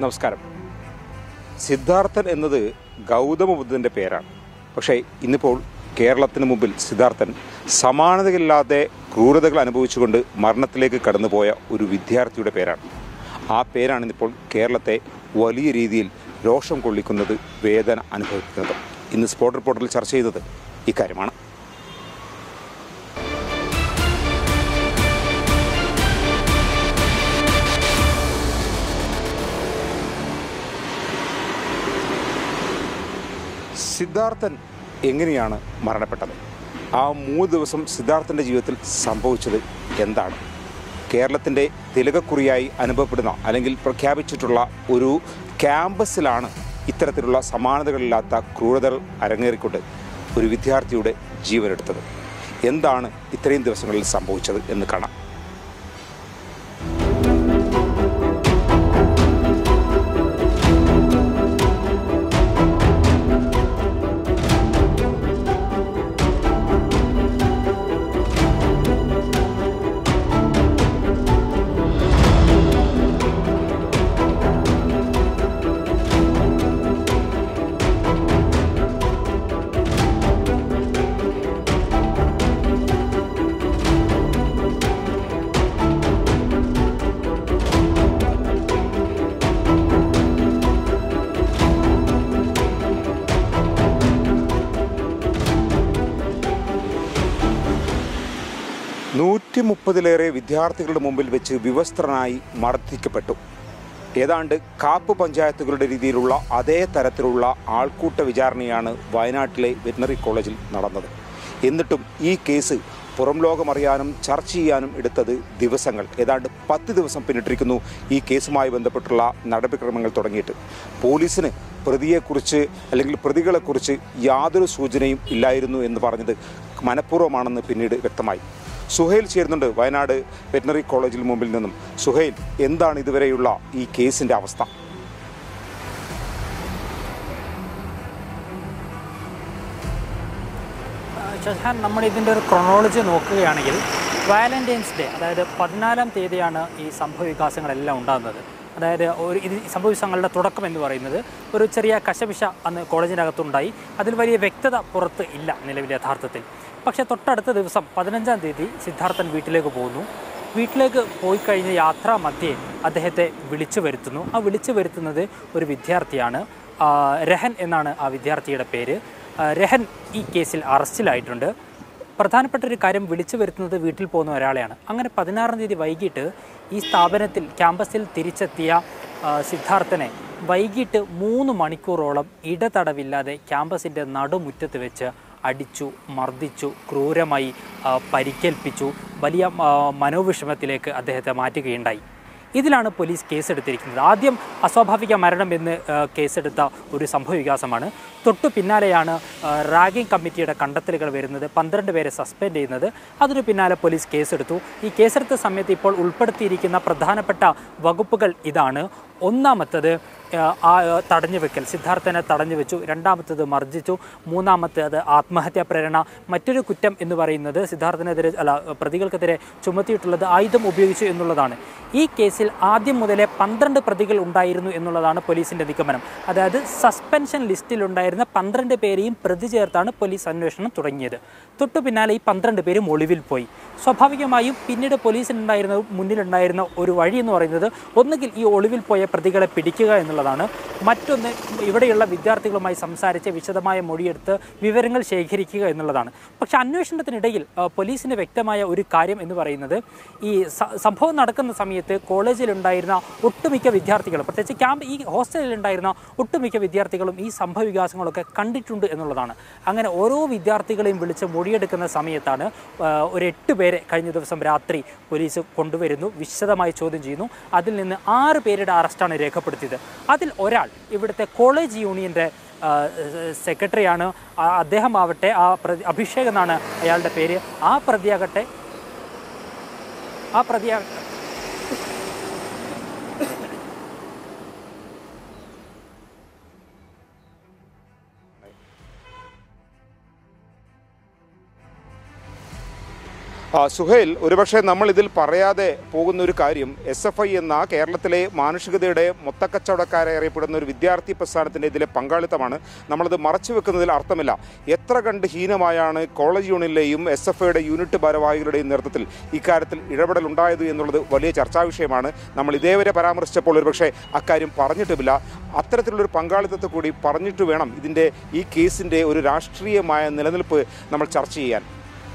നമസ്കാരം സിദ്ധാർത്ഥൻ എന്നത് ഗൗതമ ബുദ്ധന്റെ പേരാണ് പക്ഷേ ഇന്നിപ്പോൾ കേരളത്തിന് മുമ്പിൽ സിദ്ധാർത്ഥൻ സമാനതയില്ലാതെ ക്രൂരതകൾ അനുഭവിച്ചുകൊണ്ട് മരണത്തിലേക്ക് കടന്നുപോയ ഒരു വിദ്യാർത്ഥിയുടെ പേരാണ് ആ പേരാണ് ഇന്നിപ്പോൾ കേരളത്തെ വലിയ രീതിയിൽ രോഷം കൊള്ളിക്കുന്നത് വേദന അനുഭവിക്കുന്നത് ഇന്ന് സ്പോട്ട് റിപ്പോർട്ടിൽ ചർച്ച ചെയ്തത് ഇക്കാര്യമാണ് സിദ്ധാർത്ഥൻ എങ്ങനെയാണ് മരണപ്പെട്ടത് ആ മൂന്ന് ദിവസം സിദ്ധാർത്ഥൻ്റെ ജീവിതത്തിൽ സംഭവിച്ചത് എന്താണ് കേരളത്തിൻ്റെ തിലകക്കുറിയായി അനുഭവപ്പെടുന്ന അല്ലെങ്കിൽ പ്രഖ്യാപിച്ചിട്ടുള്ള ഒരു ക്യാമ്പസിലാണ് ഇത്തരത്തിലുള്ള സമാനതകളില്ലാത്ത ക്രൂരതകൾ അരങ്ങേറിക്കൊണ്ട് ഒരു വിദ്യാർത്ഥിയുടെ ജീവനെടുത്തത് എന്താണ് ഇത്രയും ദിവസങ്ങളിൽ സംഭവിച്ചത് എന്ന് കാണാം നൂറ്റി മുപ്പതിലേറെ വിദ്യാർത്ഥികളുടെ മുമ്പിൽ വെച്ച് വിവസ്ത്രനായി മർദ്ദിക്കപ്പെട്ടു ഏതാണ്ട് കാപ്പ് പഞ്ചായത്തുകളുടെ രീതിയിലുള്ള അതേ തരത്തിലുള്ള ആൾക്കൂട്ട വിചാരണയാണ് വയനാട്ടിലെ വെറ്റിനറി കോളേജിൽ നടന്നത് എന്നിട്ടും ഈ കേസ് പുറം ലോകമറിയാനും ചർച്ച ചെയ്യാനും എടുത്തത് ദിവസങ്ങൾ ഏതാണ്ട് പത്ത് ദിവസം പിന്നിട്ടിരിക്കുന്നു ഈ കേസുമായി ബന്ധപ്പെട്ടുള്ള നടപടിക്രമങ്ങൾ തുടങ്ങിയിട്ട് പോലീസിന് പ്രതിയെക്കുറിച്ച് അല്ലെങ്കിൽ പ്രതികളെക്കുറിച്ച് യാതൊരു സൂചനയും ഇല്ലായിരുന്നു എന്ന് പറഞ്ഞത് മനഃപൂർവ്വമാണെന്ന് പിന്നീട് വ്യക്തമായി സുഹൈൽ ചേരുന്നുണ്ട് വയനാട് വെറ്റിനറി കോളേജിൽ മുമ്പിൽ നിന്നും സുഹൈൽ എന്താണ് ഇതുവരെയുള്ള ഈ കേസിന്റെ അവസ്ഥ ഷഹാൻ നമ്മൾ ഇതിൻ്റെ ഒരു ക്രൊണോളജി നോക്കുകയാണെങ്കിൽ വാലന്റൈൻസ് ഡേ അതായത് പതിനാലാം തീയതിയാണ് ഈ സംഭവ വികാസങ്ങളെല്ലാം ഉണ്ടാകുന്നത് അതായത് ഒരു ഇത് സംഭവ വികാസങ്ങളുടെ തുടക്കം എന്ന് പറയുന്നത് ഒരു ചെറിയ കശപിശ അന്ന് കോളേജിൻ്റെ അകത്തുണ്ടായി അതിൽ വലിയ വ്യക്തത പുറത്ത് ഇല്ല നിലവിൽ യഥാർത്ഥത്തിൽ പക്ഷേ തൊട്ടടുത്ത ദിവസം പതിനഞ്ചാം തീയതി സിദ്ധാർത്ഥൻ വീട്ടിലേക്ക് പോകുന്നു വീട്ടിലേക്ക് പോയി കഴിഞ്ഞ യാത്രാ മധ്യേ അദ്ദേഹത്തെ വിളിച്ചു വരുത്തുന്നു ആ വിളിച്ചു വരുത്തുന്നത് ഒരു വിദ്യാർത്ഥിയാണ് ആ, രഹൻ എന്നാണ് ആ വിദ്യാർത്ഥിയുടെ പേര് ആ, രഹൻ ഈ കേസിൽ അറസ്റ്റിലായിട്ടുണ്ട് പ്രധാനപ്പെട്ട ഒരു കാര്യം വിളിച്ചു വരുത്തുന്നത് വീട്ടിൽ പോകുന്ന ഒരാളെയാണ് അങ്ങനെ പതിനാറാം തീയതി വൈകിട്ട് ഈ സ്ഥാപനത്തിൽ ക്യാമ്പസിൽ തിരിച്ചെത്തിയ ആ, സിദ്ധാർത്ഥനെ വൈകിട്ട് മൂന്ന് മണിക്കൂറോളം ഇടതടവില്ലാതെ ക്യാമ്പസിൻ്റെ നടുമുറ്റത്ത് വെച്ച് അടിച്ചു മർദ്ദിച്ചു ക്രൂരമായി ആ, പരിക്കേൽപ്പിച്ചു വലിയ ആ, മനോവിഷമത്തിലേക്ക് അദ്ദേഹത്തെ മാറ്റുകയുണ്ടായി ഇതിലാണ് പോലീസ് കേസെടുത്തിരിക്കുന്നത് ആദ്യം അസ്വാഭാവിക മരണം എന്ന് ആ, കേസെടുത്ത ഒരു സംഭവ വികാസമാണ് തൊട്ടു പിന്നാലെയാണ് ആ, റാഗിംഗ് കമ്മിറ്റിയുടെ കണ്ടെത്തലുകൾ വരുന്നത് പന്ത്രണ്ട് പേരെ സസ്പെൻഡ് ചെയ്യുന്നത് അതിനു പിന്നാലെ പോലീസ് കേസെടുത്തു ഈ കേസെടുത്ത സമയത്ത് ഇപ്പോൾ ഉൾപ്പെടുത്തിയിരിക്കുന്ന പ്രധാനപ്പെട്ട വകുപ്പുകൾ ഇതാണ് ഒന്നാമത്തത് ആ, ആ തടഞ്ഞു വെക്കൽ സിദ്ധാർത്ഥനെ തടഞ്ഞു വെച്ചു രണ്ടാമത്തത് മർദ്ദിച്ചു മൂന്നാമത്തേത് ആത്മഹത്യാ പ്രേരണ മറ്റൊരു കുറ്റം എന്ന് പറയുന്നത് സിദ്ധാർത്ഥനെതിരെ അല്ല പ്രതികൾക്കെതിരെ ചുമത്തിയിട്ടുള്ളത് ആയുധം ഉപയോഗിച്ചു എന്നുള്ളതാണ് ഈ കേസിൽ ആദ്യം മുതലേ പന്ത്രണ്ട് പ്രതികൾ ഉണ്ടായിരുന്നു എന്നുള്ളതാണ് പോലീസിന്റെ നിഗമനം അതായത് സസ്പെൻഷൻ ലിസ്റ്റിലുണ്ടായിരുന്ന പന്ത്രണ്ട് പേരെയും പ്രതി ചേർത്താണ് പോലീസ് അന്വേഷണം തുടങ്ങിയത് തൊട്ടു പിന്നാലെ ഈ പന്ത്രണ്ട് പേരും ഒളിവിൽ പോയി സ്വാഭാവികമായും പിന്നീട് പോലീസിനുണ്ടായിരുന്ന മുന്നിലുണ്ടായിരുന്ന ഒരു വഴി എന്ന് പറയുന്നത് ഒന്നുകിൽ ഈ ഒളിവിൽ പോയ പ്രതികളെ പിടിക്കുക എന്നുള്ളതാണ് മറ്റൊന്ന് ഇവിടെയുള്ള വിദ്യാർത്ഥികളുമായി സംസാരിച്ച് വിശദമായ മൊഴിയെടുത്ത് വിവരങ്ങൾ ശേഖരിക്കുക എന്നുള്ളതാണ് പക്ഷെ അന്വേഷണത്തിനിടയിൽ ആ, പോലീസിന് വ്യക്തമായ ഒരു കാര്യം എന്ന് പറയുന്നത് ഈ സ- സംഭവം നടക്കുന്ന സമയത്ത് കോളേജിലുണ്ടായിരുന്ന ഒട്ടുമിക്ക വിദ്യാർത്ഥികളും പ്രത്യേകിച്ച് ക്യാമ്പ് ഈ ഹോസ്റ്റലിലുണ്ടായിരുന്ന ഒട്ടുമിക്ക വിദ്യാർത്ഥികളും ഈ സംഭവ വികാസങ്ങളൊക്കെ കണ്ടിട്ടുണ്ട് എന്നുള്ളതാണ് അങ്ങനെ ഓരോ വിദ്യാർത്ഥികളെയും വിളിച്ച് മൊഴിയെടുക്കുന്ന സമയത്താണ് ആ, ഒരു എട്ട് പേരെ കഴിഞ്ഞ ദിവസം രാത്രി പോലീസ് കൊണ്ടുവരുന്നു വിശദമായി ചോദ്യം ചെയ്യുന്നു അതിൽ നിന്ന് ആറ് പേരുടെ അറസ്റ്റാണ് രേഖപ്പെടുത്തിയത് അതിൽ ഒരാൾ ഇവിടുത്തെ കോളേജ് യൂണിയൻ്റെ സെക്രട്ടറിയാണ് ആ, അദ്ദേഹം ആവട്ടെ ആ പ്രതി അഭിഷേക് എന്നാണ് അയാളുടെ പേര് ആ പ്രതിയാകട്ടെ ആ പ്രതിയാ ആ, സുഹേൽ ഒരുപക്ഷെ നമ്മൾ ഇതിൽ പറയാതെ പോകുന്ന ഒരു കാര്യം എസ് എഫ് ഐ എന്ന കേരളത്തിലെ മാനുഷികതയുടെ മൊത്തക്കച്ചവടക്കാരെ അറിയപ്പെടുന്ന ഒരു വിദ്യാർത്ഥി പ്രസ്ഥാനത്തിൻ്റെ ഇതിലെ പങ്കാളിത്തമാണ് നമ്മളത് മറച്ചു വെക്കുന്നതിൽ അർത്ഥമില്ല എത്ര കണ്ട് ഹീനമായാണ് കോളേജ് യൂണിയനിലെയും എസ് എഫ് ഐയുടെ യൂണിറ്റ് ഭാരവാഹികളുടെയും നേതൃത്വത്തിൽ ഇക്കാര്യത്തിൽ ഇടപെടൽ ഉണ്ടായത് എന്നുള്ളത് വലിയ ചർച്ചാ വിഷയമാണ് നമ്മൾ ഇതേവരെ പരാമർശിച്ചപ്പോൾ ഒരുപക്ഷെ അക്കാര്യം പറഞ്ഞിട്ടുമില്ല അത്തരത്തിലുള്ളൊരു പങ്കാളിത്തത്തെ കൂടി പറഞ്ഞിട്ട് വേണം ഇതിൻ്റെ ഈ കേസിൻ്റെ ഒരു രാഷ്ട്രീയമായ നിലനിൽപ്പ് നമ്മൾ ചർച്ച ചെയ്യാൻ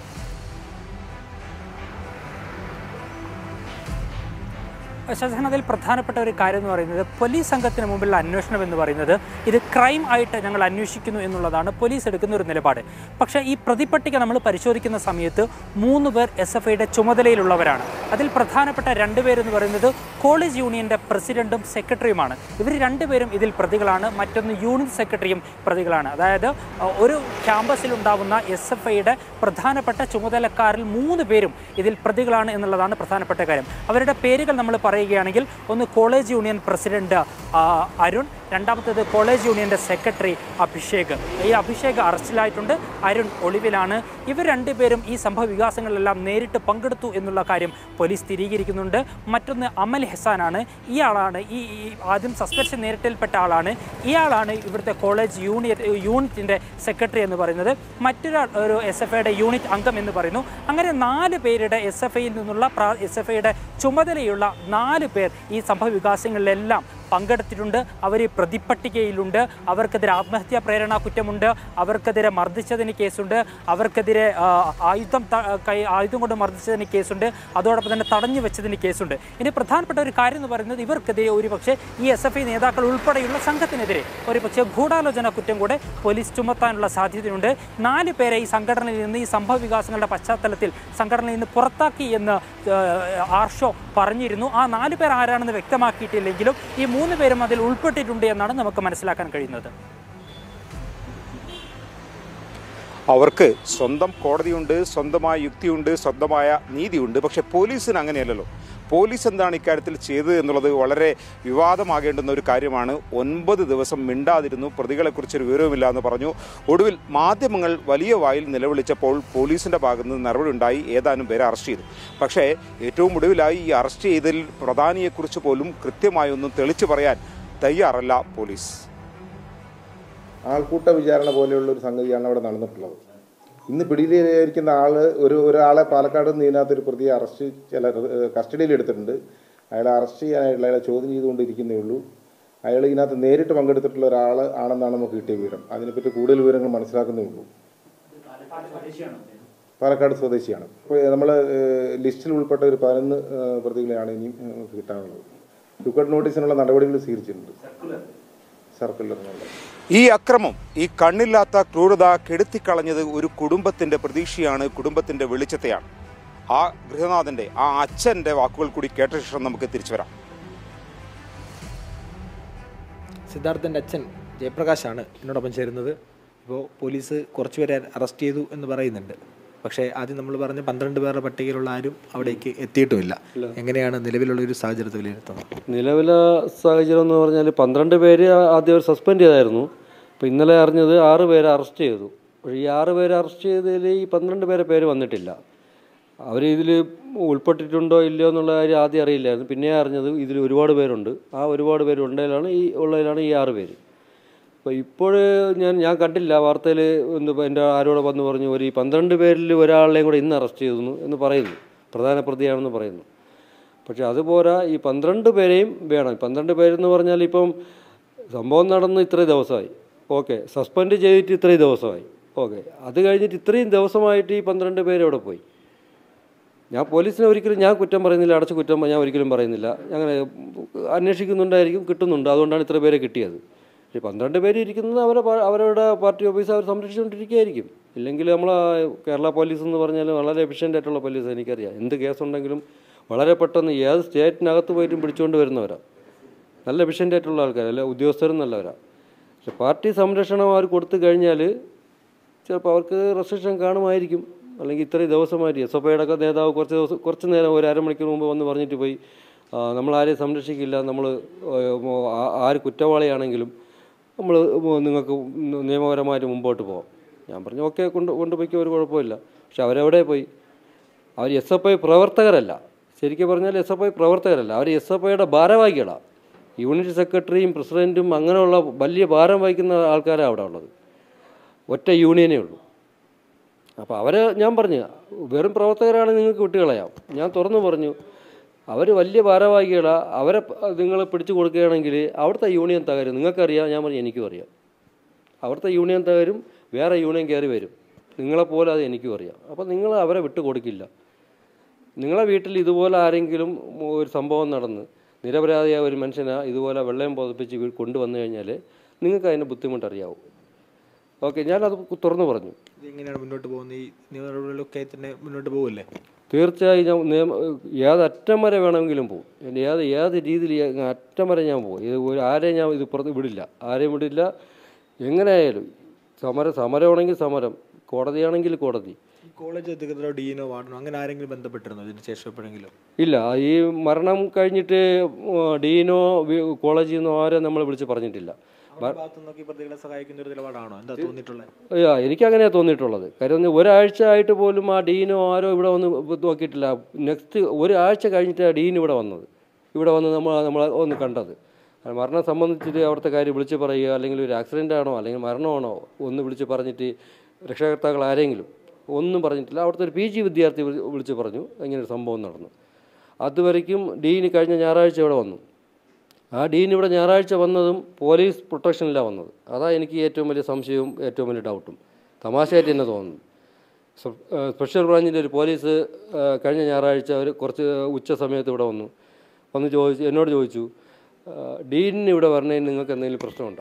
ശശിധരൻ അതിൽ പ്രധാനപ്പെട്ട ഒരു കാര്യം എന്ന് പറയുന്നത് പോലീസ് സംഘത്തിന് മുമ്പിലുള്ള അന്വേഷണം എന്ന് പറയുന്നത് ഇത് ക്രൈം ആയിട്ട് ഞങ്ങൾ അന്വേഷിക്കുന്നു എന്നുള്ളതാണ് പോലീസ് എടുക്കുന്ന ഒരു നിലപാട് പക്ഷേ ഈ പ്രതിപട്ടിക നമ്മൾ പരിശോധിക്കുന്ന സമയത്ത് മൂന്ന് പേർ എസ് എഫ് ഐയുടെ ചുമതലയിലുള്ളവരാണ് അതിൽ പ്രധാനപ്പെട്ട രണ്ടുപേരെന്ന് പറയുന്നത് കോളേജ് യൂണിയൻ്റെ പ്രസിഡന്റും സെക്രട്ടറിയുമാണ് ഇവർ രണ്ടുപേരും ഇതിൽ പ്രതികളാണ് മറ്റൊന്ന് യൂണിറ്റ് സെക്രട്ടറിയും പ്രതികളാണ് അതായത് അഹ്, ഒരു ക്യാമ്പസിൽ ഉണ്ടാവുന്ന എസ് എഫ് ഐയുടെ പ്രധാനപ്പെട്ട ചുമതലക്കാരിൽ മൂന്ന് പേരും ഇതിൽ പ്രതികളാണ് എന്നുള്ളതാണ് പ്രധാനപ്പെട്ട കാര്യം അവരുടെ പേരുകൾ നമ്മൾ പറയുകയാണെങ്കിൽ ഒന്ന് കോളേജ് യൂണിയൻ പ്രസിഡന്റ് ആ, അരുൺ രണ്ടാമത്തേത് കോളേജ് യൂണിയൻ്റെ സെക്രട്ടറി അഭിഷേക് ഈ അഭിഷേക് അറസ്റ്റിലായിട്ടുണ്ട് അരുൺ ഒളിവിലാണ് ഇവർ രണ്ടുപേരും ഈ സംഭവ വികാസങ്ങളിലെല്ലാം നേരിട്ട് പങ്കെടുത്തു എന്നുള്ള കാര്യം പോലീസ് സ്ഥിരീകരിക്കുന്നുണ്ട് മറ്റൊന്ന് അമൽ ഹസാനാണ് ഇയാളാണ് ഈ ഈ ആദ്യം സസ്പെൻഷൻ നേരിട്ടൽപ്പെട്ട ആളാണ് ഇയാളാണ് ഇവിടുത്തെ കോളേജ് യൂണിറ്റ് യൂണിറ്റിൻ്റെ സെക്രട്ടറി എന്ന് പറയുന്നത് മറ്റൊരാൾ ഒരു എസ് എഫ് ഐയുടെ യൂണിറ്റ് അംഗം എന്ന് പറയുന്നു അങ്ങനെ നാല് പേരുടെ എസ് എഫ് ഐയിൽ നിന്നുള്ള എസ് എഫ് ഐയുടെ ചുമതലയുള്ള നാല് പേർ ഈ സംഭവ വികാസങ്ങളിലെല്ലാം പങ്കെടുത്തിട്ടുണ്ട് അവർ പ്രതിപട്ടികയിലുണ്ട് അവർക്കെതിരെ ആത്മഹത്യാ പ്രേരണ കുറ്റമുണ്ട് അവർക്കെതിരെ മർദ്ദിച്ചതിന് കേസുണ്ട് അവർക്കെതിരെ ആ, ആയുധം ത- കൈ ആയുധം കൊണ്ട് മർദ്ദിച്ചതിന് കേസുണ്ട് അതോടൊപ്പം തന്നെ തടഞ്ഞു വെച്ചതിന് കേസുണ്ട് ഇനി പ്രധാനപ്പെട്ട ഒരു കാര്യം എന്ന് പറയുന്നത് ഇവർക്കെതിരെ ഒരുപക്ഷെ ഈ എസ് എഫ് ഐ നേതാക്കൾ ഉൾപ്പെടെയുള്ള സംഘത്തിനെതിരെ ഒരുപക്ഷെ ഗൂഢാലോചന കുറ്റം കൂടെ പോലീസ് ചുമത്താനുള്ള സാധ്യതയുണ്ട് നാല് പേരെ ഈ സംഘടനയിൽ നിന്ന് ഈ സംഭവ വികാസങ്ങളുടെ പശ്ചാത്തലത്തിൽ സംഘടനയിൽ നിന്ന് പുറത്താക്കി എന്ന് ഏഹ്, ആർഷോ പറഞ്ഞിരുന്നു ആ നാല് പേർ ആരാണെന്ന് വ്യക്തമാക്കിയിട്ടില്ലെങ്കിലും ഈ മൂന്ന് പേരും അതിൽ ഉൾപ്പെട്ടിട്ടുണ്ട് എന്നാണ് നമുക്ക് മനസ്സിലാക്കാൻ കഴിയുന്നത് അവർക്ക് സ്വന്തം കോടതിയുണ്ട് സ്വന്തമായ യുക്തിയുണ്ട് സ്വന്തമായ നീതിയുണ്ട് പക്ഷേ പോലീസിന് അങ്ങനെയല്ലല്ലോ പോലീസ് എന്താണ് ഇക്കാര്യത്തിൽ ചെയ്തത് എന്നുള്ളത് വളരെ വിവാദമാകേണ്ടുന്ന ഒരു കാര്യമാണ് ഒൻപത് ദിവസം മിണ്ടാതിരുന്നു പ്രതികളെക്കുറിച്ചൊരു വിവരവുമില്ല എന്ന് പറഞ്ഞു ഒടുവിൽ മാധ്യമങ്ങൾ വലിയ വായിൽ നിലവിളിച്ചപ്പോൾ പോലീസിൻ്റെ ഭാഗത്ത് നിന്ന് നടപടി ഉണ്ടായി ഏതാനും പേരെ അറസ്റ്റ് ചെയ്തു പക്ഷേ ഏറ്റവും ഒടുവിലായി ഈ അറസ്റ്റ് ചെയ്തതിൽ പ്രധാനിയെക്കുറിച്ച് പോലും കൃത്യമായി ഒന്നും തെളിച്ചു പറയാൻ തയ്യാറല്ല പോലീസ് ആൾക്കൂട്ട വിചാരണ പോലെയുള്ള ഒരു സംഗതിയാണ് അവിടെ നടന്നിട്ടുള്ളത് ഇന്ന് പിടിയിലിരിക്കുന്ന ആള് ഒരു ഒരാളെ പാലക്കാട് നിന്ന് ഇതിനകത്ത് ഒരു പ്രതിയെ അറസ്റ്റ് ചില കസ്റ്റഡിയിൽ എടുത്തിട്ടുണ്ട് അയാളെ അറസ്റ്റ് ചെയ്യാനായിട്ടുള്ള അയാളെ ചോദ്യം ചെയ്തുകൊണ്ടിരിക്കുന്നേ ഉള്ളൂ അയാൾ ഇതിനകത്ത് നേരിട്ട് പങ്കെടുത്തിട്ടുള്ള ഒരാൾ ആണെന്നാണ് നമുക്ക് കിട്ടിയ വിവരം അതിനെപ്പറ്റി കൂടുതൽ വിവരങ്ങൾ മനസ്സിലാക്കുന്നേ ഉള്ളൂ പാലക്കാട് സ്വദേശിയാണ് ഇപ്പോൾ നമ്മൾ ലിസ്റ്റിൽ ഉൾപ്പെട്ട ഒരു പതിനൊന്ന് ഏഹ്, പ്രതികളെയാണ് ഇനിയും ഏഹ്, നമുക്ക് കിട്ടാനുള്ളത് ടുക്കറ്റ് നോട്ടീസിനുള്ള നടപടികൾ സ്വീകരിച്ചിട്ടുണ്ട് സർക്കുലറിനുള്ള ഈ അക്രമം ഈ കണ്ണില്ലാത്ത ക്രൂരത കെടുത്തിക്കളഞ്ഞത് ഒരു കുടുംബത്തിന്റെ പ്രതീക്ഷയാണ് കുടുംബത്തിന്റെ വെളിച്ചത്തെയാണ് ആ ഗൃഹനാഥന്റെ ആ അച്ഛന്റെ വാക്കുകൾ കൂടി കേട്ട ശേഷം നമുക്ക് തിരിച്ചു വരാം സിദ്ധാർത്ഥൻ്റെ അച്ഛൻ ജയപ്രകാശാണ് എന്നോടൊപ്പം ചേരുന്നത് ഇപ്പോൾ പോലീസ് കുറച്ചുപേരെ അറസ്റ്റ് ചെയ്തു എന്ന് പറയുന്നുണ്ട് പക്ഷേ ആദ്യം നമ്മൾ പറഞ്ഞ പന്ത്രണ്ട് പേരുടെ പട്ടികയിലുള്ള ആരും അവിടേക്ക് എത്തിയിട്ടുമില്ല എങ്ങനെയാണ് നിലവിലുള്ള ഒരു സാഹചര്യത്തെ വിലയിരുത്തുന്നത് നിലവിലെ സാഹചര്യം എന്ന് പറഞ്ഞാൽ പന്ത്രണ്ട് പേര് ആദ്യം സസ്പെൻഡ് ചെയ്തായിരുന്നു അപ്പോൾ ഇന്നലെ അറിഞ്ഞത് ആറ് പേരെ അറസ്റ്റ് ചെയ്തു പക്ഷേ ഈ ആറ് പേരെ അറസ്റ്റ് ചെയ്തതിൽ ഈ പന്ത്രണ്ട് പേരെ പേര് വന്നിട്ടില്ല അവർ ഇതിൽ ഉൾപ്പെട്ടിട്ടുണ്ടോ ഇല്ലയോ എന്നുള്ള കാര്യം ആദ്യം അറിയില്ലായിരുന്നു പിന്നെ അറിഞ്ഞത് ഇതിൽ ഒരുപാട് പേരുണ്ട് ആ ഒരുപാട് പേര് ഉള്ളതിലാണ് ഈ ഉള്ളതിലാണ് ഈ ആറ് പേര് അപ്പോൾ ഇപ്പോൾ ഞാൻ ഞാൻ കണ്ടില്ല വാർത്തയിൽ എന്ത് എൻ്റെ ആരോടെ വന്ന് പറഞ്ഞു ഒരു ഈ പന്ത്രണ്ട് പേരിൽ ഒരാളെയും കൂടെ ഇന്ന് അറസ്റ്റ് ചെയ്തു എന്ന് പറയുന്നു പ്രധാന പ്രതിയാണെന്ന് പറയുന്നു പക്ഷെ അതുപോരാ ഈ പന്ത്രണ്ട് പേരെയും വേണം ഈ പന്ത്രണ്ട് പേരെന്ന് പറഞ്ഞാൽ ഇപ്പം സംഭവം നടന്ന് ഇത്രയും ദിവസമായി ഓക്കെ സസ്പെൻഡ് ചെയ്തിട്ട് ഇത്രയും ദിവസമായി ഓക്കെ അത് കഴിഞ്ഞിട്ട് ഇത്രയും ദിവസമായിട്ട് ഈ പന്ത്രണ്ട് പേര് എവിടെ പോയി ഞാൻ പോലീസിനെ ഒരിക്കലും ഞാൻ കുറ്റം പറയുന്നില്ല അടച്ച കുറ്റം ഞാൻ ഒരിക്കലും പറയുന്നില്ല അങ്ങനെ അന്വേഷിക്കുന്നുണ്ടായിരിക്കും കിട്ടുന്നുണ്ട് അതുകൊണ്ടാണ് ഇത്ര പേരെ കിട്ടിയത് പക്ഷേ പന്ത്രണ്ട് പേര് ഇരിക്കുന്നത് അവരെ പാ- അവരുടെ പാർട്ടി ഓഫീസ് അവർ സംരക്ഷിച്ചുകൊണ്ടിരിക്കുകയായിരിക്കും ഇല്ലെങ്കിൽ നമ്മൾ കേരള പോലീസ് എന്ന് പറഞ്ഞാൽ വളരെ എഫിഷ്യൻ്റ് ആയിട്ടുള്ള പോലീസ് എനിക്കറിയാം എന്ത് കേസുണ്ടെങ്കിലും വളരെ പെട്ടെന്ന് ഏത് സ്റ്റേറ്റിനകത്ത് പോയിട്ടും പിടിച്ചുകൊണ്ട് വരുന്നവരാണ് നല്ല എഫിഷ്യൻ്റ് ആയിട്ടുള്ള ആൾക്കാർ അല്ല ഉദ്യോഗസ്ഥരും നല്ലവരാണ് പക്ഷെ പാർട്ടി സംരക്ഷണം അവർ കൊടുത്തു കഴിഞ്ഞാൽ ചിലപ്പോൾ അവർക്ക് റെസ്ട്രിക്ഷൻ കാണുമായിരിക്കും അല്ലെങ്കിൽ ഇത്രയും ദിവസമായിട്ട് എസ് എഫ് ഐയുടെ ഒക്കെ നേതാവ് കുറച്ച് ദിവസം കുറച്ച് നേരം ഒരു അരമണിക്കൂർ മുമ്പ് വന്ന് പറഞ്ഞിട്ട് പോയി ആ, നമ്മൾ ആരെയും സംരക്ഷിക്കില്ല നമ്മൾ ആര് കുറ്റവാളിയാണെങ്കിലും നമ്മൾ നിങ്ങൾക്ക് നിയമപരമായിട്ട് മുമ്പോട്ട് പോകാം ഞാൻ പറഞ്ഞു ഓക്കെ കൊണ്ട് കൊണ്ടുപോയിക്കോ ഒരു കുഴപ്പമില്ല പക്ഷെ അവരെവിടെ പോയി അവർ എസ് എഫ് ഐ പ്രവർത്തകരല്ല ശരിക്കും പറഞ്ഞാൽ എസ് എഫ് ഐ പ്രവർത്തകരല്ല അവർ എസ് എഫ് ഐയുടെ ഭാരവാഹികളാണ് യൂണിറ്റ് സെക്രട്ടറിയും പ്രസിഡൻറ്റും അങ്ങനെയുള്ള വലിയ ഭാരം വഹിക്കുന്ന ആൾക്കാരാണ് അവിടെ ഉള്ളത് ഒറ്റ യൂണിയനേ ഉള്ളൂ അപ്പോൾ അവരെ ഞാൻ പറഞ്ഞു വെറും പ്രവർത്തകരാണ് നിങ്ങൾക്ക് വിട്ടുകളയാം ഞാൻ തുറന്നു പറഞ്ഞു അവർ വലിയ ഭാരവാഹികളാണ് അവരെ നിങ്ങൾ പിടിച്ചു കൊടുക്കുകയാണെങ്കിൽ അവിടുത്തെ യൂണിയൻ തകരും നിങ്ങൾക്കറിയാം ഞാൻ പറഞ്ഞു എനിക്കും അറിയാം അവിടുത്തെ യൂണിയൻ തകരും വേറെ യൂണിയൻ കയറി വരും നിങ്ങളെപ്പോലെ അത് എനിക്കും അറിയാം അപ്പോൾ നിങ്ങൾ അവരെ വിട്ടു കൊടുക്കില്ല നിങ്ങളെ വീട്ടിൽ ഇതുപോലെ ആരെങ്കിലും ഒരു സംഭവം നടന്ന് നിരപരാധിയായ ഒരു മനുഷ്യനെ ഇതുപോലെ വെള്ളം പുതപ്പിച്ച് വീ- കൊണ്ടുവന്നു കഴിഞ്ഞാൽ നിങ്ങൾക്ക് അതിൻ്റെ ബുദ്ധിമുട്ടറിയാവും ഓക്കെ ഞാനത് തുറന്നു പറഞ്ഞു ഇത് എങ്ങനെയാണ് മുന്നോട്ട് പോകുന്നത് ഈ നിയമ നടപടികളൊക്കെ തന്നെ മുന്നോട്ട് പോകില്ലേ തീർച്ചയായും ഞാൻ നിയമ ഏത് അറ്റം വരെ വേണമെങ്കിലും പോകും എൻ്റെ ഏത് ഏത് രീതിയിൽ ഞാൻ അറ്റം വരെ ഞാൻ പോകും ഇത് ഒരു ആരെയും ഞാൻ ഇത് പുറത്ത് വിടില്ല ആരെയും വിടില്ല എങ്ങനെയായാലും സമരം സമരമാണെങ്കിൽ സമരം കോടതിയാണെങ്കിൽ കോടതി ഈ കോളേജ് അധികൃതരോ ഡീനോ വാർഡനോ അങ്ങനെ ആരെങ്കിലും ബന്ധപ്പെട്ടിരുന്നോ ഇതിന് ശേഷം എപ്പോഴെങ്കിലും ഇല്ല ഈ മരണം കഴിഞ്ഞിട്ട് ഡീനോ വി- കോളേജിൽ നിന്നോ ആരും നമ്മളെ വിളിച്ച് പറഞ്ഞിട്ടില്ല അവരുടെ ഭാഗത്തു നിന്നൊക്കെ ഈ പ്രതികളെ സഹായിക്കുന്ന ഒരു നിലപാടാണോ എന്താ തോന്നിയിട്ടുള്ളത് അയ്യോ എനിക്കങ്ങനെയാണ് തോന്നിയിട്ടുള്ളത് കാര്യം എന്ന് ഒരാഴ്ച ആയിട്ട് പോലും ആ ഡീനോ ആരോ ഇവിടെ വന്ന് നോക്കിയിട്ടില്ല നെക്സ്റ്റ് ഒരാഴ്ച കഴിഞ്ഞിട്ട് ഡീൻ ഇവിടെ വന്നത് ഇവിടെ വന്ന് നമ്മൾ നമ്മൾ ഒന്ന് കണ്ടത് അത് മരണം സംബന്ധിച്ചിട്ട് അവിടുത്തെ കാര്യം വിളിച്ച് പറയുക അല്ലെങ്കിൽ ഒരു ആക്സിഡൻ്റ് ആണോ അല്ലെങ്കിൽ മരണമാണോ ഒന്ന് വിളിച്ച് പറഞ്ഞിട്ട് രക്ഷകർത്താക്കൾ ആരെങ്കിലും ഒന്നും പറഞ്ഞിട്ടില്ല അവിടുത്തെ ഒരു പി ജി വിദ്യാർത്ഥി വിളി- വിളിച്ച് പറഞ്ഞു ഇങ്ങനെ ഒരു സംഭവം നടന്നു അതുവരയ്ക്കും ഡീന് കഴിഞ്ഞ ഞായറാഴ്ച ഇവിടെ വന്നു ആ ഡീൻ ഇവിടെ ഞായറാഴ്ച വന്നതും പോലീസ് പ്രൊട്ടക്ഷനിലാണ് വന്നത് അതാ എനിക്ക് ഏറ്റവും വലിയ സംശയവും ഏറ്റവും വലിയ ഡൗട്ടും തമാശയായിട്ട് തന്നെ തോന്നുന്നു സ- ഏഹ് സ്പെഷ്യൽ ബ്രാഞ്ചിൻ്റെ ഒരു പോലീസ് ഏഹ് കഴിഞ്ഞ ഞായറാഴ്ച ഒരു കുറച്ച് ഉച്ച സമയത്ത് ഇവിടെ വന്നു വന്ന് ചോദിച്ചു എന്നോട് ചോദിച്ചു ഏഹ് ഡീനിന് ഇവിടെ വരണതിന് നിങ്ങൾക്ക് എന്തെങ്കിലും പ്രശ്നമുണ്ടോ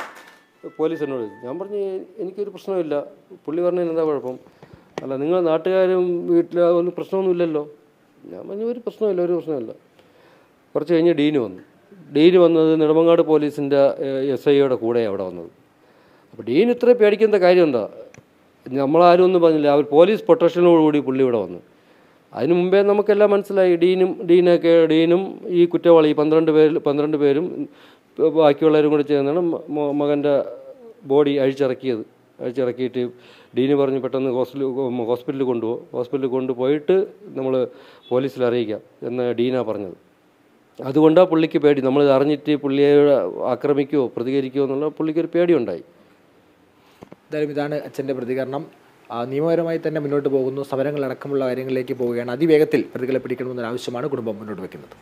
പോലീസ് എന്നോട് ചോദിച്ചു ഞാൻ പറഞ്ഞു എനിക്കൊരു പ്രശ്നമില്ല പുള്ളി പറഞ്ഞതിന് എന്താ കുഴപ്പം അല്ല നിങ്ങൾ നാട്ടുകാരും വീട്ടിൽ ഒന്നും പ്രശ്നമൊന്നുമില്ലല്ലോ ഞാൻ പറഞ്ഞു ഒരു പ്രശ്നമില്ല ഒരു പ്രശ്നമില്ല കുറച്ച് കഴിഞ്ഞ് ഡീന് വന്നു ഡീന് വന്നത് നെടുമങ്ങാട് പോലീസിൻ്റെ എസ് ഐയുടെ കൂടെ അവിടെ വന്നത് അപ്പോൾ ഡീൻ ഇത്ര പേടിക്കേണ്ട കാര്യം എന്താ നമ്മളാരും ഒന്നും പറഞ്ഞില്ല അവർ പോലീസ് പ്രൊട്ടക്ഷനോടുകൂടി പുള്ളി ഇവിടെ വന്നു അതിന് മുമ്പേ നമുക്കെല്ലാം മനസ്സിലായി ഡീനും ഡീനൊക്കെ ഡീനും ഈ കുറ്റവാളി ഈ പന്ത്രണ്ട് പേരിൽ പന്ത്രണ്ട് പേരും ബാക്കിയുള്ളവരും കൂടി ചേർന്നാണ് മ- മകൻ്റെ ബോഡി അഴിച്ചിറക്കിയത് അഴിച്ചിറക്കിയിട്ട് ഡീന് പറഞ്ഞ് പെട്ടെന്ന് ഹോസ്പിറ്റൽ ഹോസ്പിറ്റലിൽ കൊണ്ടുപോകും ഹോസ്പിറ്റലിൽ കൊണ്ടുപോയിട്ട് നമ്മൾ പോലീസിൽ അറിയിക്കാം എന്ന് ഡീനാ പറഞ്ഞത് അതുകൊണ്ടാണ് പുള്ളിക്ക് പേടി നമ്മൾ അറിഞ്ഞിട്ട് പുള്ളിയെ ആക്രമിക്കുമോ പ്രതികരിക്കുമോ എന്നുള്ള പുള്ളിക്കൊരു പേടിയുണ്ടായി എന്തായാലും ഇതാണ് അച്ഛൻ്റെ പ്രതികരണം ആ, നിയമപരമായി തന്നെ മുന്നോട്ട് പോകുന്നു സമരങ്ങളടക്കമുള്ള കാര്യങ്ങളിലേക്ക് പോവുകയാണ് അതിവേഗത്തിൽ പ്രതികളെ പിടിക്കണമെന്നൊരു ആവശ്യമാണ് കുടുംബം മുന്നോട്ട് വെക്കുന്നത്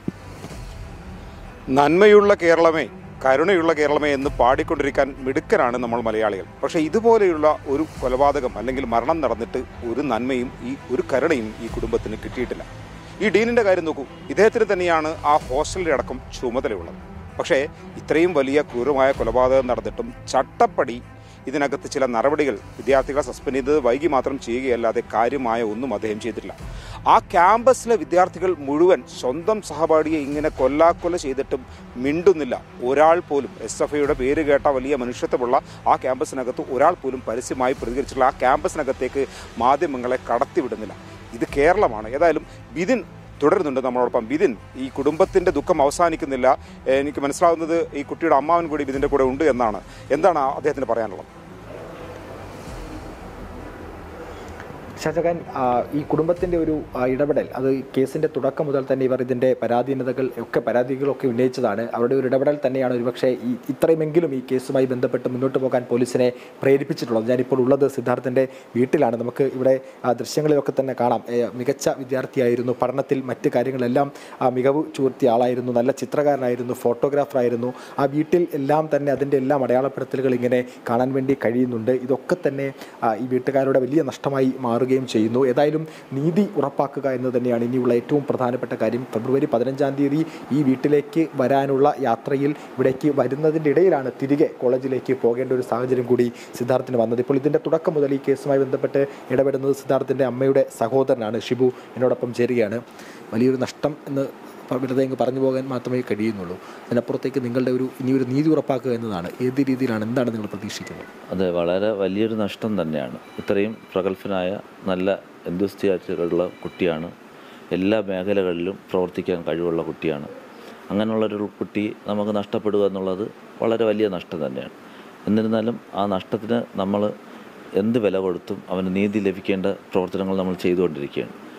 നന്മയുള്ള കേരളമേ കരുണയുള്ള കേരളമേ എന്ന് പാടിക്കൊണ്ടിരിക്കാൻ മിടുക്കരാണ് നമ്മൾ മലയാളികൾ പക്ഷേ ഇതുപോലെയുള്ള ഒരു കൊലപാതകം അല്ലെങ്കിൽ മരണം നടന്നിട്ട് ഒരു നന്മയും ഈ ഒരു കരുണയും ഈ കുടുംബത്തിന് കിട്ടിയിട്ടില്ല ഈ ഡീനിന്റെ കാര്യം നോക്കൂ ഇദ്ദേഹത്തിന് തന്നെയാണ് ആ ഹോസ്റ്റലിന്റെ അടക്കം ചുമതലയുള്ളത് പക്ഷേ ഇത്രയും വലിയ ക്രൂരമായ കൊലപാതകം നടന്നിട്ടും ചട്ടപ്പടി ഇതിനകത്ത് ചില നടപടികൾ വിദ്യാർത്ഥികളെ സസ്പെൻഡ് ചെയ്തത് വൈകി മാത്രം ചെയ്യുകയല്ലാതെ കാര്യമായ ഒന്നും അദ്ദേഹം ചെയ്തിട്ടില്ല ആ ക്യാമ്പസിലെ വിദ്യാർത്ഥികൾ മുഴുവൻ സ്വന്തം സഹപാഠിയെ ഇങ്ങനെ കൊല്ലാക്കൊല ചെയ്തിട്ടും മിണ്ടുന്നില്ല ഒരാൾ പോലും എസ് എഫ് ഐയുടെ പേര് കേട്ട വലിയ മനുഷ്യത്വമുള്ള ആ ക്യാമ്പസിനകത്ത് ഒരാൾ പോലും പരസ്യമായി പ്രതികരിച്ചിട്ടുള്ള ആ ക്യാമ്പസിനകത്തേക്ക് മാധ്യമങ്ങളെ കടത്തിവിടുന്നില്ല ഇത് കേരളമാണ് ഏതായാലും ബിതിൻ തുടരുന്നുണ്ട് നമ്മളോടൊപ്പം ബിതിൻ ഈ കുടുംബത്തിന്റെ ദുഃഖം അവസാനിക്കുന്നില്ല എനിക്ക് മനസ്സിലാവുന്നത് ഈ കുട്ടിയുടെ അമ്മാവൻ കൂടി ബിതിന്റെ കൂടെ ഉണ്ട് എന്നാണ് എന്താണ് അദ്ദേഹത്തിന് പറയാനുള്ളത് ഷാജഹാൻ ആ, ഈ കുടുംബത്തിൻ്റെ ഒരു ആ, ഇടപെടൽ അത് ഈ കേസിൻ്റെ തുടക്കം മുതൽ തന്നെ ഇവർ ഇതിൻ്റെ പരാധീനതകൾ ഒക്കെ പരാതികളൊക്കെ ഉന്നയിച്ചതാണ് അവരുടെ ഒരു ഇടപെടൽ തന്നെയാണ് ഒരുപക്ഷെ ഈ ഇത്രയുമെങ്കിലും ഈ കേസുമായി ബന്ധപ്പെട്ട് മുന്നോട്ട് പോകാൻ പോലീസിനെ പ്രേരിപ്പിച്ചിട്ടുള്ളത് ഞാനിപ്പോൾ ഉള്ളത് സിദ്ധാർത്ഥൻ്റെ വീട്ടിലാണ് നമുക്ക് ഇവിടെ ആ, ദൃശ്യങ്ങളിലൊക്കെ തന്നെ കാണാം ഏ, മികച്ച വിദ്യാർത്ഥിയായിരുന്നു പഠനത്തിൽ മറ്റ് കാര്യങ്ങളെല്ലാം ആ, മികവ് ചൂർത്തിയ ആളായിരുന്നു നല്ല ചിത്രകാരനായിരുന്നു ഫോട്ടോഗ്രാഫറായിരുന്നു ആ വീട്ടിൽ എല്ലാം തന്നെ അതിൻ്റെ എല്ലാം അടയാളപ്പെടുത്തലുകൾ ഇങ്ങനെ കാണാൻ വേണ്ടി കഴിയുന്നുണ്ട് ഇതൊക്കെ തന്നെ ആ, ഈ വീട്ടുകാരുടെ വലിയ നഷ്ടമായി മാറുകയും ചെയ്യുന്നു ഏതായാലും നീതി ഉറപ്പാക്കുക എന്ന് തന്നെയാണ് ഇനിയുള്ള ഏറ്റവും പ്രധാനപ്പെട്ട കാര്യം ഫെബ്രുവരി പതിനഞ്ചാം തീയതി ഈ വീട്ടിലേക്ക് വരാനുള്ള യാത്രയിൽ ഇവിടേക്ക് വരുന്നതിൻ്റെ ഇടയിലാണ് തിരികെ കോളേജിലേക്ക് പോകേണ്ട ഒരു സാഹചര്യം കൂടി സിദ്ധാർത്ഥിന് വന്നത് ഇപ്പോൾ ഇതിൻ്റെ തുടക്കം മുതൽ ഈ കേസുമായി ബന്ധപ്പെട്ട് ഇടപെടുന്നത് സിദ്ധാർത്ഥിൻ്റെ അമ്മയുടെ സഹോദരനാണ് ഷിബു എന്നോടൊപ്പം ചേരുകയാണ് വലിയൊരു നഷ്ടം എന്ന് പ- വെറുതെ അങ്ങ് പറഞ്ഞു പോകാൻ മാത്രമേ കഴിയുന്നുള്ളൂ അതിനപ്പുറത്തേക്ക് നിങ്ങളുടെ ഒരു ഇനിയൊരു നീതി ഉറപ്പാക്കുക എന്നതാണ് ഏത് രീതിയിലാണ് എന്താണ് നിങ്ങൾ പ്രതീക്ഷിക്കുന്നത് അതെ വളരെ വലിയൊരു നഷ്ടം തന്നെയാണ് ഇത്രയും പ്രഗത്ഭനായ നല്ല എന്തുസ്തിയായിട്ടുള്ള കുട്ടിയാണ് എല്ലാ മേഖലകളിലും പ്രവർത്തിക്കാൻ കഴിവുള്ള കുട്ടിയാണ് അങ്ങനെയുള്ളൊരു കുട്ടി നമുക്ക് നഷ്ടപ്പെടുക എന്നുള്ളത് വളരെ വലിയ നഷ്ടം തന്നെയാണ് എന്നിരുന്നാലും ആ നഷ്ടത്തിന് നമ്മൾ എന്ത് വില കൊടുത്തും അവന് നീതി ലഭിക്കേണ്ട പ്രവർത്തനങ്ങൾ നമ്മൾ ചെയ്തുകൊണ്ടിരിക്കുകയാണ്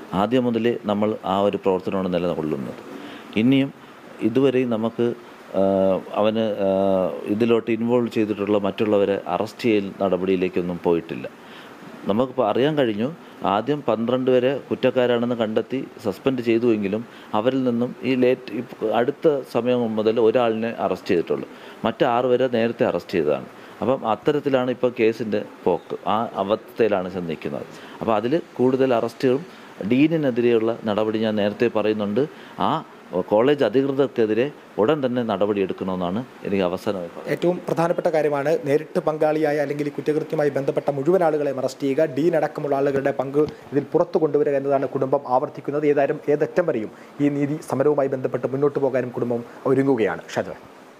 ആദ്യം മുതലേ നമ്മൾ ആ ഒരു പ്രവർത്തനമാണ് നിലകൊള്ളുന്നത് ഇനിയും ഇതുവരെയും നമുക്ക് ആ, അവന് ആ, ഇതിലോട്ട് ഇൻവോൾവ് ചെയ്തിട്ടുള്ള മറ്റുള്ളവരെ അറസ്റ്റ് ചെയ്യൽ നടപടിയിലേക്കൊന്നും പോയിട്ടില്ല നമുക്കിപ്പോൾ അറിയാൻ കഴിഞ്ഞു ആദ്യം പന്ത്രണ്ട് വരെ കുറ്റക്കാരാണെന്ന് കണ്ടെത്തി സസ്പെൻഡ് ചെയ്തുവെങ്കിലും അവരിൽ നിന്നും ഈ ലേറ്റ് ഇപ്പ- അടുത്ത സമയം മുതൽ ഒരാളിനെ അറസ്റ്റ് ചെയ്തിട്ടുള്ളൂ മറ്റ് ആറ് വരെ നേരത്തെ അറസ്റ്റ് ചെയ്തതാണ് അപ്പം അത്തരത്തിലാണ് ഇപ്പോൾ കേസിൻ്റെ പോക്ക് ആ അവസ്ഥയിലാണ് ചെന്ന് നിൽക്കുന്നത് അപ്പോൾ അതിൽ കൂടുതൽ അറസ്റ്റുകളും ഡീനിനെതിരെയുള്ള നടപടി ഞാൻ നേരത്തെ പറയുന്നുണ്ട് ആ കോളേജ് അധികൃതർക്കെതിരെ ഉടൻ തന്നെ നടപടി എടുക്കണമെന്നാണ് എനിക്ക് അവസാനമായി പറയുന്നത് ഏറ്റവും പ്രധാനപ്പെട്ട കാര്യമാണ് നേരിട്ട് പങ്കാളിയായ അല്ലെങ്കിൽ ഈ കുറ്റകൃത്യവുമായി ബന്ധപ്പെട്ട മുഴുവൻ ആളുകളെയും അറസ്റ്റ് ചെയ്യുക ഡീൻ അടക്കമുള്ള ആളുകളുടെ പങ്ക് ഇതിൽ പുറത്തു കൊണ്ടുവരിക എന്നതാണ് കുടുംബം ആവർത്തിക്കുന്നത് ഏതായാലും ഏതറ്റം വരെയും ഈ നീതി സമരവുമായി ബന്ധപ്പെട്ട് മുന്നോട്ട് പോകാനും കുടുംബം ഒരുങ്ങുകയാണ് ഷാജോൻ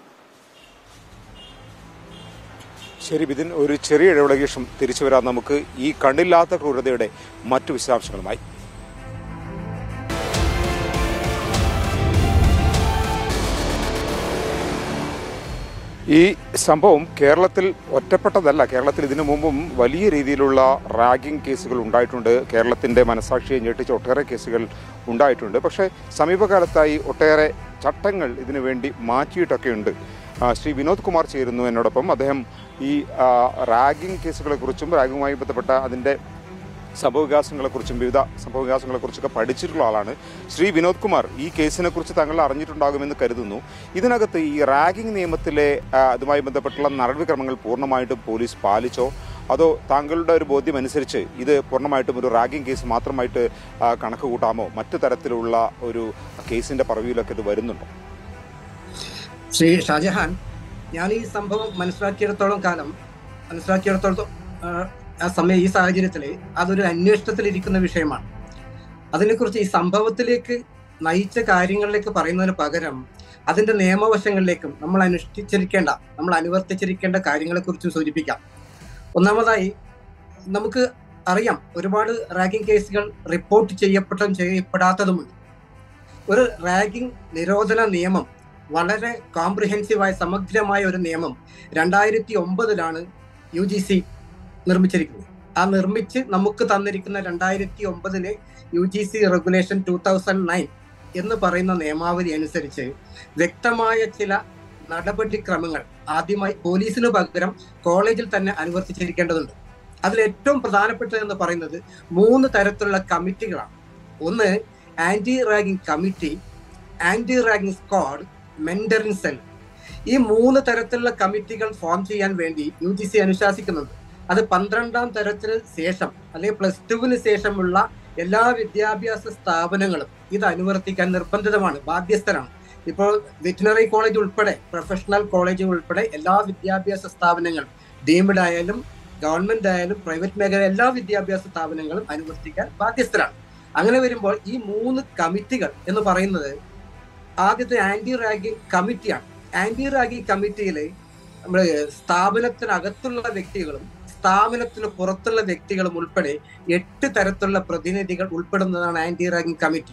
ശരി ബിതിൻ ഒരു ചെറിയ ഇടവേളയ്ക്ക് ശേഷം തിരിച്ചു വരാം നമുക്ക് ഈ കണ്ണില്ലാത്ത ക്രൂരതയുടെ മറ്റു വിശദാംശങ്ങളുമായി ഈ സംഭവം കേരളത്തിൽ ഒറ്റപ്പെട്ടതല്ല കേരളത്തിൽ ഇതിനു മുമ്പും വലിയ രീതിയിലുള്ള റാഗിംഗ് കേസുകൾ ഉണ്ടായിട്ടുണ്ട് കേരളത്തിൻ്റെ മനസാക്ഷിയെ ഞെട്ടിച്ച ഒട്ടേറെ കേസുകൾ ഉണ്ടായിട്ടുണ്ട് പക്ഷേ സമീപകാലത്തായി ഒട്ടേറെ ചട്ടങ്ങൾ ഇതിനു വേണ്ടി മാറ്റിയിട്ടൊക്കെയുണ്ട് ആ, ശ്രീ വിനോദ് കുമാർ ചേരുന്നു എന്നോടൊപ്പം അദ്ദേഹം ഈ ആ, റാഗിംഗ് കേസുകളെക്കുറിച്ചും റാഗിങ്ങുമായി ബന്ധപ്പെട്ട അതിൻ്റെ സംഭവവികാസങ്ങളെക്കുറിച്ചും വിവിധ സംഭവവികാസങ്ങളെക്കുറിച്ചൊക്കെ പഠിച്ചിട്ടുള്ള ആളാണ് ശ്രീ വിനോദ് കുമാർ ഈ കേസിനെ കുറിച്ച് താങ്കൾ അറിഞ്ഞിട്ടുണ്ടാകുമെന്ന് കരുതുന്നു ഇതിനകത്ത് ഈ റാഗിംഗ് നിയമത്തിലെ ആ, അതുമായി ബന്ധപ്പെട്ടുള്ള നടപടിക്രമങ്ങൾ പൂർണ്ണമായിട്ടും പോലീസ് പാലിച്ചോ അതോ താങ്കളുടെ ഒരു ബോധ്യം അനുസരിച്ച് ഇത് പൂർണ്ണമായിട്ടും ഒരു റാഗിംഗ് കേസ് മാത്രമായിട്ട് ആ, കണക്ക് കൂട്ടാമോ മറ്റു തരത്തിലുള്ള ഒരു കേസിന്റെ പറവിയിലൊക്കെ ഇത് വരുന്നുണ്ടോ ശ്രീ ഷാജഹാൻ ഞാൻ ഈ സംഭവം മനസ്സിലാക്കിയിടത്തോളം കാലം മനസ്സിലാക്കിയിടത്തോളം ആ, ആ സമയം ഈ സാഹചര്യത്തിൽ അതൊരു അന്വേഷണത്തിലിരിക്കുന്ന വിഷയമാണ് അതിനെക്കുറിച്ച് ഈ സംഭവത്തിലേക്ക് നയിച്ച കാര്യങ്ങളിലേക്ക് പറയുന്നതിന് പകരം അതിന്റെ നിയമവശങ്ങളിലേക്കും നമ്മൾ അനുഷ്ഠിച്ചിരിക്കേണ്ട നമ്മൾ അനുവർത്തിച്ചിരിക്കേണ്ട കാര്യങ്ങളെക്കുറിച്ചും സൂചിപ്പിക്കാം ഒന്നാമതായി നമുക്ക് അറിയാം ഒരുപാട് റാഗിംഗ് കേസുകൾ റിപ്പോർട്ട് ചെയ്യപ്പെട്ടും ചെയ്യപ്പെടാത്തതുമുണ്ട് ഒരു റാഗിംഗ് നിരോധന നിയമം വളരെ കോംപ്രിഹെൻസീവായ സമഗ്രമായ ഒരു നിയമം രണ്ടായിരത്തി ഒമ്പതിലാണ് യു ജി സി നിർമ്മിച്ചിരിക്കുന്നത് ആ നിർമ്മിച്ച് നമുക്ക് തന്നിരിക്കുന്ന രണ്ടായിരത്തി ഒമ്പതിലെ U G C regulation two thousand nine എന്ന് പറയുന്ന നിയമാവലി അനുസരിച്ച് വ്യക്തമായ ചില നടപടിക്രമങ്ങൾ ആദ്യമായി പോലീസിന് പകരം കോളേജിൽ തന്നെ അനുവർത്തിച്ചിരിക്കേണ്ടതുണ്ട് അതിൽ ഏറ്റവും പ്രധാനപ്പെട്ടത് എന്ന് പറയുന്നത് മൂന്ന് തരത്തിലുള്ള കമ്മിറ്റികളാണ് ഒന്ന് anti ragging committee anti ragging squad mentoring cell ഈ മൂന്ന് തരത്തിലുള്ള കമ്മിറ്റികൾ ഫോം ചെയ്യാൻ വേണ്ടി യു ജി സി അനുശാസിക്കുന്നുണ്ട് അത് പന്ത്രണ്ടാം തരത്തിന് ശേഷം അല്ലെങ്കിൽ പ്ലസ് ടുവിന് ശേഷമുള്ള എല്ലാ വിദ്യാഭ്യാസ സ്ഥാപനങ്ങളും ഇത് അനുവർത്തിക്കാൻ നിർബന്ധിതമാണ് ബാധ്യസ്ഥരാണ് ഇപ്പോൾ വെറ്റിനറി കോളേജ് ഉൾപ്പെടെ പ്രൊഫഷണൽ കോളേജ് ഉൾപ്പെടെ എല്ലാ വിദ്യാഭ്യാസ സ്ഥാപനങ്ങളും ഡീംഡ് ആയാലും ഗവൺമെന്റ് ആയാലും പ്രൈവറ്റ് മേഖല എല്ലാ വിദ്യാഭ്യാസ സ്ഥാപനങ്ങളും അനുവർത്തിക്കാൻ ബാധ്യസ്ഥരാണ് അങ്ങനെ വരുമ്പോൾ ഈ മൂന്ന് കമ്മിറ്റികൾ എന്ന് പറയുന്നത് ആദ്യത്തെ ആന്റി റാഗിംഗ് കമ്മിറ്റിയാണ് ആന്റി റാഗിംഗ് കമ്മിറ്റിയിൽ നമ്മൾ സ്ഥാപനത്തിനകത്തുള്ള വ്യക്തികളും സ്ഥാപനത്തിന് പുറത്തുള്ള വ്യക്തികളും ഉൾപ്പെടെ എട്ട് തരത്തിലുള്ള പ്രതിനിധികൾ ഉൾപ്പെടുന്നതാണ് ആന്റി റാഗിംഗ് കമ്മിറ്റി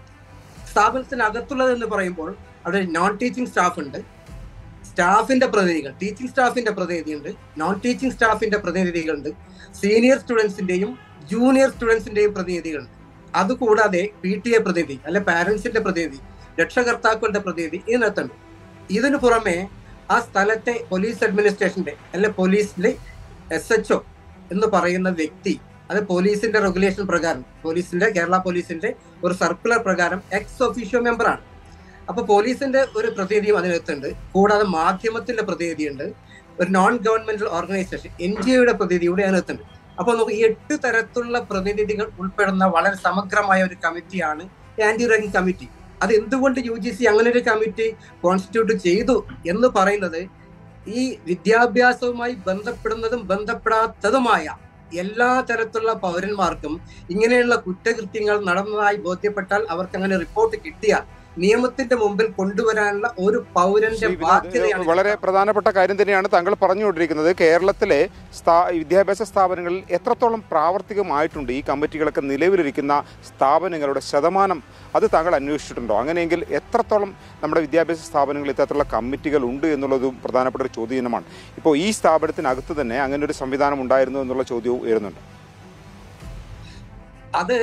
സ്ഥാപനത്തിനകത്തുള്ളത് എന്ന് പറയുമ്പോൾ അവിടെ നോൺ ടീച്ചിങ് സ്റ്റാഫ് ഉണ്ട് സ്റ്റാഫിന്റെ പ്രതിനിധികൾ ടീച്ചിങ് സ്റ്റാഫിന്റെ പ്രതിനിധിയുണ്ട് നോൺ ടീച്ചിങ് സ്റ്റാഫിന്റെ പ്രതിനിധികളുണ്ട് സീനിയർ സ്റ്റുഡൻസിന്റെയും ജൂനിയർ സ്റ്റുഡൻസിന്റെയും പ്രതിനിധികളുണ്ട് അതുകൂടാതെ പി ടി എ പ്രതിനിധി അല്ലെ പാരന്റ്സിന്റെ പ്രതിനിധി രക്ഷകർത്താക്കളുടെ പ്രതിനിധി ഇതിനകത്തുണ്ട് ഇതിനു പുറമെ ആ സ്ഥലത്തെ പോലീസ് അഡ്മിനിസ്ട്രേഷന്റെ അല്ലെ പോലീസിലെ എസ് എച്ച് ഒ എന്ന് പറയുന്ന വ്യക്തി അത് പോലീസിന്റെ റെഗുലേഷൻ പ്രകാരം പോലീസിന്റെ കേരള പോലീസിന്റെ ഒരു സർക്കുലർ പ്രകാരം എക്സ് ഒഫീഷ്യോ മെമ്പറാണ് അപ്പൊ പോലീസിന്റെ ഒരു പ്രതിനിധിയും അതിനകത്തുണ്ട് കൂടാതെ മാധ്യമത്തിന്റെ പ്രതിനിധിയുണ്ട് ഒരു non governmental organisation N G ഒയുടെ പ്രതിനിധി കൂടി അതിനകത്തുണ്ട് അപ്പൊ നമുക്ക് ഈ എട്ട് തരത്തിലുള്ള പ്രതിനിധികൾ ഉൾപ്പെടുന്ന വളരെ സമഗ്രമായ ഒരു കമ്മിറ്റിയാണ് ആന്റി റാങ്കിങ് കമ്മിറ്റി അത് എന്തുകൊണ്ട് യു ജി സി അങ്ങനെ ഒരു കമ്മിറ്റി കോൺസ്റ്റിറ്റ്യൂട്ട് ചെയ്തു എന്ന് പറയുന്നത് ഈ വിദ്യാഭ്യാസവുമായി ബന്ധപ്പെടുന്നതും ബന്ധപ്പെടാത്തതുമായ എല്ലാ തരത്തിലുള്ള പൗരന്മാർക്കും ഇങ്ങനെയുള്ള കുറ്റകൃത്യങ്ങൾ നടന്നതായി ബോധ്യപ്പെട്ടാൽ അവർക്ക് അങ്ങനെ റിപ്പോർട്ട് കിട്ടിയാൽ നിയമത്തിന്റെ മുമ്പിൽ കൊണ്ടുവരാനുള്ള ഒരു പൗരന്റെ ശ്രീ വിനോദ്, ബാധ്യതയാണ് വളരെ പ്രധാനപ്പെട്ട കാര്യം തന്നെയാണ് താങ്കൾ പറഞ്ഞുകൊണ്ടിരിക്കുന്നത് കേരളത്തിലെ സ്ഥാ വിദ്യാഭ്യാസ സ്ഥാപനങ്ങളിൽ എത്രത്തോളം പ്രാവർത്തികമായിട്ടുണ്ട് ഈ കമ്മിറ്റികളൊക്കെ നിലവിലിരിക്കുന്ന സ്ഥാപനങ്ങളുടെ ശതമാനം അത് താങ്കൾ അന്വേഷിച്ചിട്ടുണ്ടോ അങ്ങനെയെങ്കിൽ എത്രത്തോളം നമ്മുടെ വിദ്യാഭ്യാസ സ്ഥാപനങ്ങളിൽ ഇത്തരത്തിലുള്ള കമ്മിറ്റികൾ ഉണ്ട് എന്നുള്ളതും പ്രധാനപ്പെട്ട ഒരു ചോദ്യമാണ് ഇപ്പോൾ ഈ സ്ഥാപനത്തിനകത്ത് തന്നെ അങ്ങനെ ഒരു സംവിധാനം ഉണ്ടായിരുന്നു എന്നുള്ള ചോദ്യവും ഉയരുന്നുണ്ട് അത്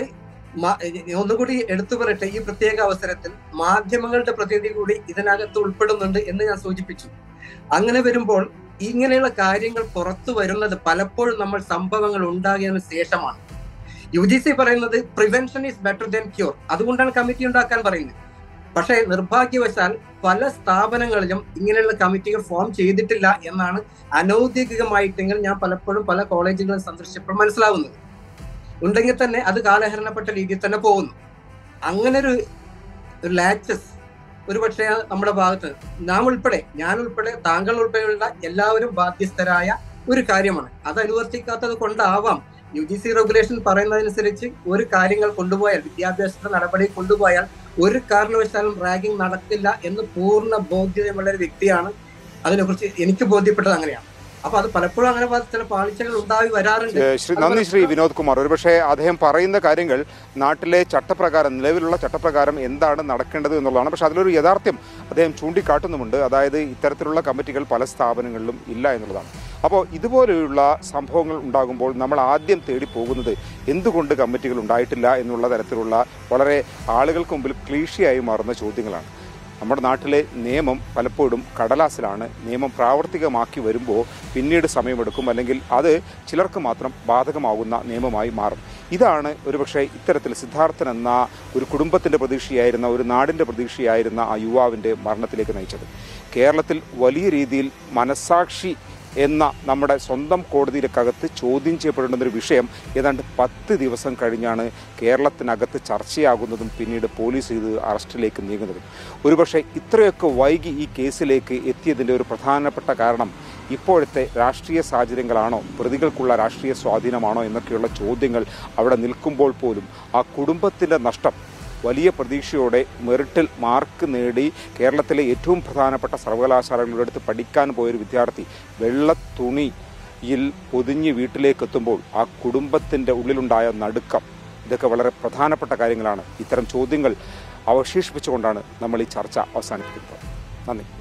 മാ- ഞാൻ ഒന്നുകൂടി എടുത്തു പറയട്ടെ ഈ പ്രത്യേക അവസരത്തിൽ മാധ്യമങ്ങളുടെ പ്രതിനിധി കൂടി ഇതിനകത്ത് ഉൾപ്പെടുന്നുണ്ട് എന്ന് ഞാൻ സൂചിപ്പിച്ചു അങ്ങനെ വരുമ്പോൾ ഇങ്ങനെയുള്ള കാര്യങ്ങൾ പുറത്തു വരുന്നത് പലപ്പോഴും നമ്മൾ സംഭവങ്ങൾ ഉണ്ടാകിയതിനു ശേഷമാണ് യു ജി സി പറയുന്നത് prevention is better than cure അതുകൊണ്ടാണ് കമ്മിറ്റി ഉണ്ടാക്കാൻ പറയുന്നത് പക്ഷേ നിർഭാഗ്യവശാൽ പല സ്ഥാപനങ്ങളിലും ഇങ്ങനെയുള്ള കമ്മിറ്റികൾ ഫോം ചെയ്തിട്ടില്ല എന്നാണ് അനൗദ്യോഗികമായിട്ടെങ്കിൽ ഞാൻ പലപ്പോഴും പല കോളേജുകളും സന്ദർശിച്ചപ്പോൾ മനസ്സിലാവുന്നത് ഉണ്ടെങ്കിൽ തന്നെ അത് കാലഹരണപ്പെട്ട രീതിയിൽ തന്നെ പോകുന്നു അങ്ങനെ ഒരു ഒരു ലാച്ചസ് ഒരു പക്ഷേ നമ്മുടെ ഭാഗത്ത് നാം ഉൾപ്പെടെ ഞാൻ ഉൾപ്പെടെ താങ്കൾ ഉൾപ്പെടെയുള്ള എല്ലാവരും ബാധ്യസ്ഥരായ ഒരു കാര്യമാണ് അത് അനുവർത്തിക്കാത്തത് കൊണ്ടാവാം യു ജി സി റെഗുലേഷൻ പറയുന്നതനുസരിച്ച് ഒരു കാര്യങ്ങൾ കൊണ്ടുപോയാൽ വിദ്യാഭ്യാസ നടപടി കൊണ്ടുപോയാൽ ഒരു കാരണവശാലും റാഗിംഗ് നടക്കില്ല എന്ന് പൂർണ്ണ ബോധ്യതയുള്ള ഒരു വ്യക്തിയാണ് അതിനെക്കുറിച്ച് എനിക്ക് ബോധ്യപ്പെട്ടത് അങ്ങനെയാണ് അപ്പൊ അത് പലപ്പോഴും അങ്ങനെ പല ചില പാളിച്ചകൾ ഉണ്ടായി വരാറുണ്ട് ഏഹ് ശ്രീ നന്ദി ശ്രീ വിനോദ് കുമാർ ഒരുപക്ഷെ അദ്ദേഹം പറയുന്ന കാര്യങ്ങൾ നാട്ടിലെ ചട്ടപ്രകാരം നിലവിലുള്ള ചട്ടപ്രകാരം എന്താണ് നടക്കേണ്ടത് എന്നുള്ളതാണ് പക്ഷെ അതിലൊരു യാഥാർത്ഥ്യം അദ്ദേഹം ചൂണ്ടിക്കാട്ടുന്നുമുണ്ട് അതായത് ഇത്തരത്തിലുള്ള കമ്മിറ്റികൾ പല സ്ഥാപനങ്ങളിലും ഇല്ല എന്നുള്ളതാണ് അപ്പോൾ ഇതുപോലെയുള്ള സംഭവങ്ങൾ ഉണ്ടാകുമ്പോൾ നമ്മൾ ആദ്യം തേടി പോകുന്നത് എന്തുകൊണ്ട് കമ്മിറ്റികൾ ഉണ്ടായിട്ടില്ല എന്നുള്ള തരത്തിലുള്ള വളരെ ആളുകൾക്ക് മുമ്പിൽ ക്ലീഷിയായി മാറുന്ന ചോദ്യങ്ങളാണ് നമ്മുടെ നാട്ടിലെ നിയമം പലപ്പോഴും കടലാസിലാണ് നിയമം പ്രാവർത്തികമാക്കി വരുമ്പോൾ പിന്നീട് സമയമെടുക്കും അല്ലെങ്കിൽ അത് ചിലർക്ക് മാത്രം ബാധകമാകുന്ന നിയമമായി മാറും ഇതാണ് ഒരുപക്ഷെ ഇത്തരത്തിൽ സിദ്ധാർത്ഥൻ എന്ന ഒരു കുടുംബത്തിൻ്റെ പ്രതീക്ഷയായിരുന്ന ഒരു നാടിൻ്റെ പ്രതീക്ഷയായിരുന്ന ആ യുവാവിൻ്റെ മരണത്തിലേക്ക് നയിച്ചത് കേരളത്തിൽ വലിയ രീതിയിൽ മനസാക്ഷി എന്ന നമ്മുടെ സ്വന്തം കോടതിയിലേക്കകത്ത് ചോദ്യം ചെയ്യപ്പെടേണ്ടുന്ന ഒരു വിഷയം ഏതാണ്ട് പത്ത് ദിവസം കഴിഞ്ഞാണ് കേരളത്തിനകത്ത് ചർച്ചയാകുന്നതും പിന്നീട് പോലീസ് ഇത് അറസ്റ്റിലേക്ക് നീങ്ങുന്നതും ഒരുപക്ഷെ ഇത്രയൊക്കെ വൈകി ഈ കേസിലേക്ക് എത്തിയതിൻ്റെ ഒരു പ്രധാനപ്പെട്ട കാരണം ഇപ്പോഴത്തെ രാഷ്ട്രീയ സാഹചര്യങ്ങളാണോ പ്രതികൾക്കുള്ള രാഷ്ട്രീയ സ്വാധീനമാണോ എന്നൊക്കെയുള്ള ചോദ്യങ്ങൾ അവിടെ നിൽക്കുമ്പോൾ പോലും ആ കുടുംബത്തിൻ്റെ നഷ്ടം വലിയ പ്രതീക്ഷയോടെ മെറിറ്റിൽ മാർക്ക് നേടി കേരളത്തിലെ ഏറ്റവും പ്രധാനപ്പെട്ട സർവകലാശാലകളുടെ അടുത്ത് പഠിക്കാൻ പോയൊരു വിദ്യാർത്ഥി വെള്ള തുണിയിൽ പൊതിഞ്ഞ് വീട്ടിലേക്ക് എത്തുമ്പോൾ ആ കുടുംബത്തിൻ്റെ ഉള്ളിലുണ്ടായ നടുക്കം ഇതൊക്കെ വളരെ പ്രധാനപ്പെട്ട കാര്യങ്ങളാണ് ഇത്തരം ചോദ്യങ്ങൾ അവശേഷിപ്പിച്ചുകൊണ്ടാണ് നമ്മൾ ഈ ചർച്ച അവസാനിപ്പിക്കുന്നത് നന്ദി